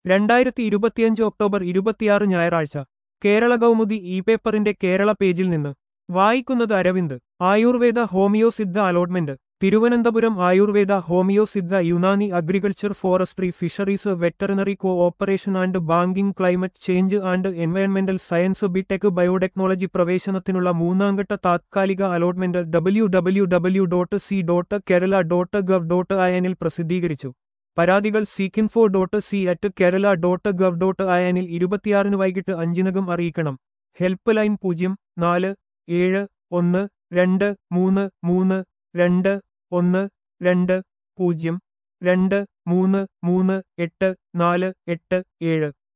രണ്ടായിരത്തി ഇരുപത്തിയഞ്ച് ഒക്ടോബർ ഇരുപത്തിയാറ് ഞായറാഴ്ച കേരള കൗമുദി ഇ പേപ്പറിന്റെ കേരള പേജിൽ നിന്ന് വായിക്കുന്നത് Aravind Ayurveda homeo Siddha allotment Thiruvananthapuram Ayurveda homeo Siddha Unani agriculture forestry fisheries veterinary cooperation and banking climate change and എൻവയൺമെന്റൽ സയൻസ് ബിടെക് ബയോടെക്നോളജി പ്രവേശനത്തിനുള്ള മൂന്നാംഘട്ട താത്കാലിക allotment W W W dot C dot Kerala dot gov dot അയനിൽ പ്രസിദ്ധീകരിച്ചു പരാതികൾ ceekinfo dot C at Kerala dot gov dot അയനിൽ ഇരുപത്തിയാറിന് വൈകിട്ട് അഞ്ചിനകം അറിയിക്കണം ഹെൽപ്പ് ലൈൻ പൂജ്യം നാല് ഏഴ് ഒന്ന് രണ്ട് മൂന്ന് മൂന്ന് രണ്ട് ഒന്ന് രണ്ട് പൂജ്യം രണ്ട് മൂന്ന് മൂന്ന് എട്ട് നാല് എട്ട് ഏഴ്